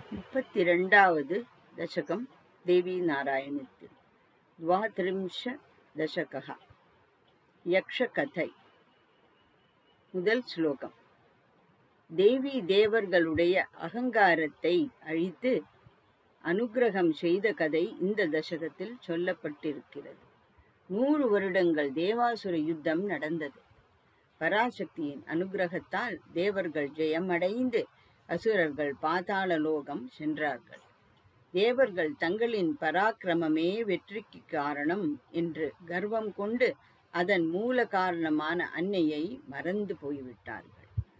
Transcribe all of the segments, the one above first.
முப்பத்தி ரெண்டாவது दशकं देवीनारायणस्य द्वात्रिंश दशकः யக்ஷகதை முதல் ஸ்லோகம் தேவி தேவர்களுடைய அகங்காரத்தை அழித்து அனுக்கிரகம் செய்த கதை இந்த தசகத்தில் சொல்லப்பட்டிருக்கிறது நூறு வருடங்கள் தேவாசுர யுத்தம் நடந்தது பராசக்தியின் அனுக்கிரகத்தால் தேவர்கள் ஜெயமடைந்து அசுரர்கள் பாதாள லோகம் சென்றார்கள் தேவர்கள் தங்களின் பராக்கிரமமே வெற்றிக்கு காரணம் என்று கர்வம் கொண்டு அதன் மூல காரணமான அன்னையை மறந்து போய்விட்டார்கள்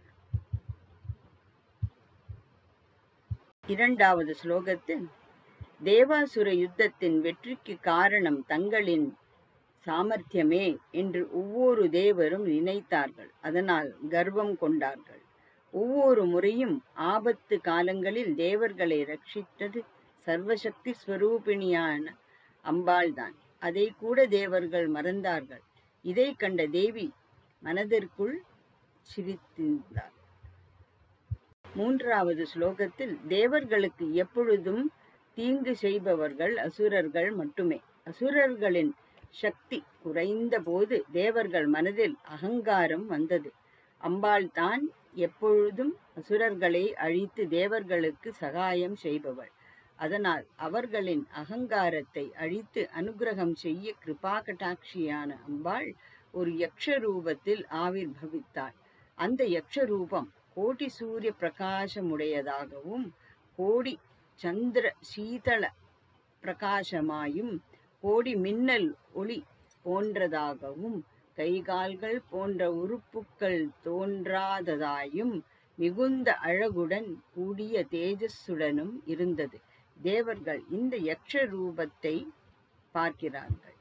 இரண்டாவது ஸ்லோகத்தில் தேவாசுர யுத்தத்தின் வெற்றிக்கு காரணம் தங்களின் சாமர்த்தியமே என்று ஒவ்வொரு தேவரும் நினைத்தார்கள் அதனால் கர்வம் கொண்டார்கள் ஒவ்வொரு முறையும் ஆபத்து காலங்களில் தேவர்களை ரட்சித்தது சர்வசக்தி ஸ்வரூபிணியான அம்பாள்தான் அதை கூட தேவர்கள் மறந்தார்கள் இதை கண்ட தேவி மனதிற்குள் சிரித்திருந்தார் மூன்றாவது ஸ்லோகத்தில் தேவர்களுக்கு எப்பொழுதும் தீங்கு செய்பவர்கள் அசுரர்கள் மட்டுமே அசுரர்களின் சக்தி குறைந்த போது தேவர்கள் மனதில் அகங்காரம் வந்தது அம்பாள் தான் எப்பொழுதும் அசுரர்களை அழித்து தேவர்களுக்கு சகாயம் செய்பவள் அதனால் அவர்களின் அகங்காரத்தை அழித்து அனுகிரகம் செய்ய கிருபா கட்டாட்சியான அம்பாள் ஒரு யக்ஷ ரூபத்தில் ஆவிர்பவித்தாள் அந்த யக்ஷ ரூபம் கோடி சூரிய பிரகாசமுடையதாகவும் கோடி சந்திர சீதள பிரகாசமாயும் கோடி மின்னல் ஒளி போன்றதாகவும் கைகால்கள் போன்ற உறுப்புக்கள் தோன்றாததாயும் மிகுந்த அழகுடன் கூடிய தேஜஸுடனும் இருந்தது தேவர்கள் இந்த யக்ஷ ரூபத்தை பார்க்கிறார்கள்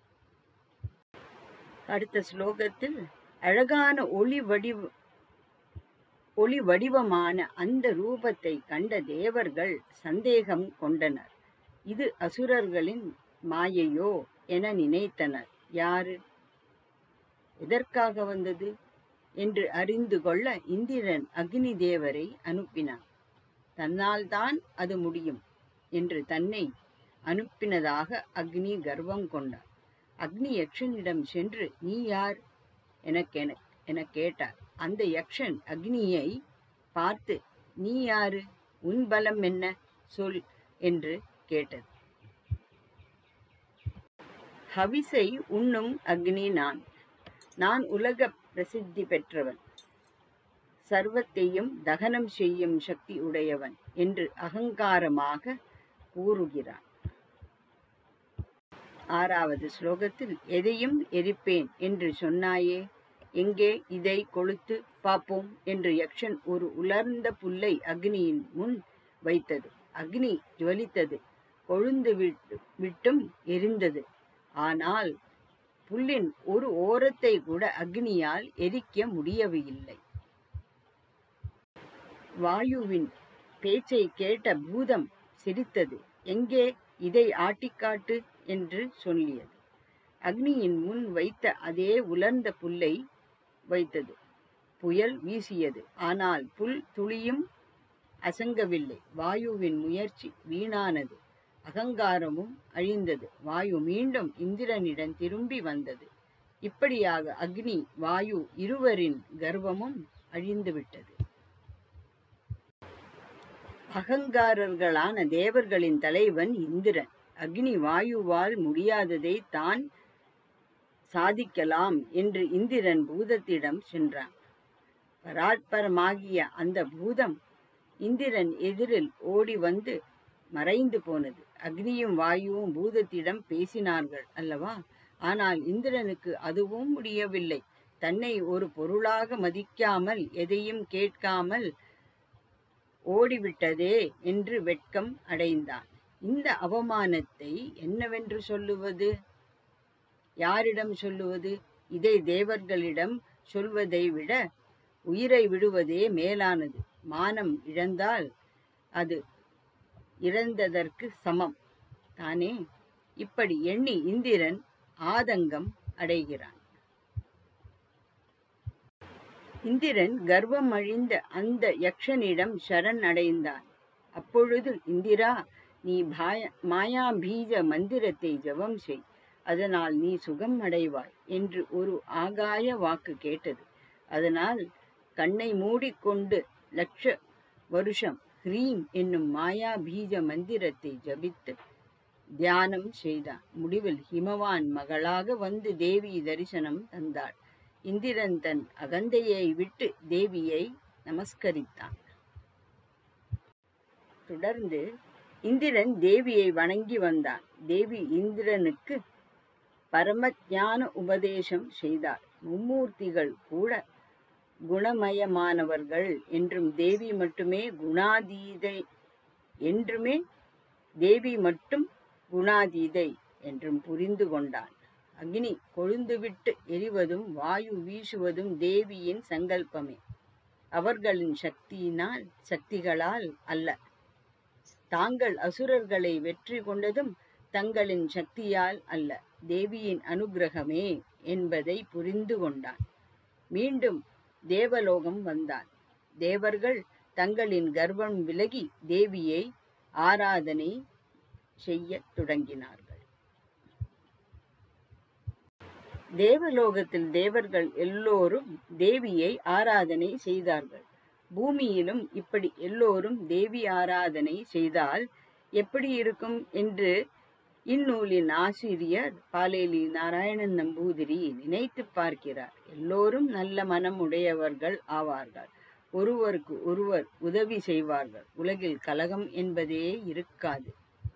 அடுத்த ஸ்லோகத்தில் அழகான ஒளி வடிவ ஒளி வடிவமான அந்த ரூபத்தை கண்ட தேவர்கள் சந்தேகம் கொண்டனர் இது அசுரர்களின் மாயையோ என நினைத்தனர் யாரு எதற்காக வந்தது என்று அறிந்து கொள்ள இந்திரன் அக்னி தேவரை அனுப்பினான் தன்னால் தான் அது முடியும் என்று தன்னை அனுப்பினதாக அக்னி கர்வம் கொண்டார் அக்னி யக்ஷனிடம் சென்று நீ யார் எனக்கென என கேட்டார் அந்த யக்ஷன் அக்னியை பார்த்து நீ யாரு உன் பலம் என்ன சொல் என்று கேட்டது ஹவிசை உண்ணும் அக்னி நான் நான் உலக பிரசித்தி பெற்றவன் சர்வத்தையும் தகனம் செய்யும் சக்தி உடையவன் என்று அகங்காரமாக கூறுகிறான் ஆறாவது ஸ்லோகத்தில் எதையும் எரிப்பேன் என்று சொன்னாயே எங்கே இதை கொளுத்து பார்ப்போம் என்று யக்ஷன் ஒரு உலர்ந்த புல்லை அக்னியின் முன் வைத்தது அக்னி ஜுவலித்தது கொழுந்து விட்டு விட்டும் எரிந்தது ஆனால் புல்லின் ஒரு ஓரத்தை கூட அக்னியால் எரிக்க முடியவில்லை வாயுவின் பேச்சை கேட்ட பூதம் சிரித்தது எங்கே இதை ஆட்டிக்காட்டு என்று சொல்லியது அக்னியின் முன் வைத்த அதே உலர்ந்த புல்லை வைத்தது புயல் வீசியது ஆனால் புல் துளியும் அசங்கவில்லை வாயுவின் முயற்சி வீணானது அகங்காரமும் அழிந்தது வாயு மீண்டும் இந்திரனிடம் திரும்பி வந்தது இப்படியாக அக்னி வாயு இருவரின் கர்வமும் அழிந்துவிட்டது அகங்காரர்களான தேவர்களின் தலைவன் இந்திரன் அக்னி வாயுவால் முடியாததை தான் சாதிக்கலாம் என்று இந்திரன் பூதத்திடம் சென்றான் பராத்பரமாகிய அந்த பூதம் இந்திரன் எதிரில் ஓடி வந்து மறைந்து போனது அக்னியும் வாயுவும் பூதத்திடம் பேசினார்கள் அல்லவா ஆனால் இந்திரனுக்கு அதுவும் முடியவில்லை தன்னை ஒரு பொருளாக மதிக்காமல் எதையும் கேட்காமல் ஓடிவிட்டதே என்று வெட்கம் அடைந்தான் இந்த அவமானத்தை என்னவென்று சொல்லுவது யாரிடம் சொல்லுவது இதை தேவர்களிடம் சொல்வதை விட உயிரை விடுவதே மேலானது மானம் இழந்தால் அது இறந்ததற்கு சமம் தானே இப்படி எண்ணி இந்திரன் ஆதங்கம் அடைகிறான் இந்திரன் கர்வம் அழிந்த அந்த யக்ஷனிடம் சரண் அடைந்தான் அப்பொழுது இந்திரா நீ பாய மாயா பீஜ மந்திரத்தை ஜெபம் செய் அதனால் நீ சுகம் அடைவாய் என்று ஒரு ஆகாய வாக்கு கேட்டது அதனால் கண்ணை மூடிக்கொண்டு லட்ச வருஷம் ஹ்ரீம் என்னும் மாயா பீஜ மந்திரத்தை ஜபித்து தியானம் செய்தான் முடிவில் ஹிமவான் மகளாக வந்து தேவி தரிசனம் தந்தாள் இந்திரன் தன் அகந்தையை விட்டு தேவியை நமஸ்கரித்தான் தொடர்ந்து இந்திரன் தேவியை வணங்கி வந்தான் தேவி இந்திரனுக்கு பரமஞான உபதேசம் செய்தார் மும்மூர்த்திகள் கூட குணமயமானவர்கள் என்றும் தேவி மட்டுமே குணாதீதை என்றுமே தேவி மட்டும் குணாதீதை என்றும் புரிந்து கொண்டான் அக்னி கொழுந்துவிட்டு எரிவதும் வாயு வீசுவதும் தேவியின் சங்கல்பமே அவர்களின் சக்தியினால் சக்திகளால் அல்ல தாங்கள் அசுரர்களை வெற்றி கொண்டதும் தங்களின் சக்தியால் அல்ல தேவியின் அனுக்கிரகமே என்பதை புரிந்து கொண்டான் மீண்டும் தேவலோகம் வந்தான் தேவர்கள் தங்களின் கர்வம் விலகி தேவியை ஆராதனை செய்யத் தொடங்கினார்கள் தேவலோகத்தில் தேவர்கள் எல்லோரும் தேவியை ஆராதனை செய்தார்கள் பூமியிலும் இப்படி எல்லோரும் தேவி ஆராதனை செய்தால் எப்படி இருக்கும் என்று இந்நூலின் ஆசிரியர் பாலேலி நாராயணன் நம்பூதிரி நினைத்து பார்க்கிறார் எல்லோரும் நல்ல மனம் உடையவர்கள் ஆவார்கள் ஒருவருக்கு ஒருவர் உதவி செய்வார்கள் உலகில் கலகம் என்பதே இருக்காது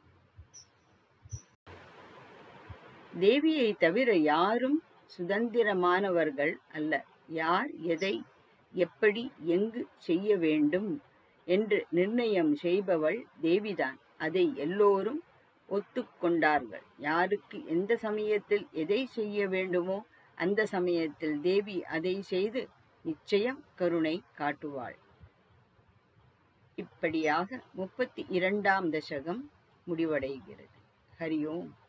தேவியை தவிர யாரும் சுதந்திரமானவர்கள் அல்ல யார் எதை எப்படி எங்கு செய்ய வேண்டும் என்று நிர்ணயம் செய்பவள் தேவிதான் அதை எல்லோரும் ஒத்துக்கொண்டார்கள் யாருக்கு எந்த சமயத்தில் எதை செய்ய வேண்டுமோ அந்த சமயத்தில் தேவி அதை செய்து நிச்சயம் கருணை காட்டுவாள் இப்படியாக முப்பத்தி இரண்டாம் தசகம் முடிவடைகிறது ஹரி ஓம்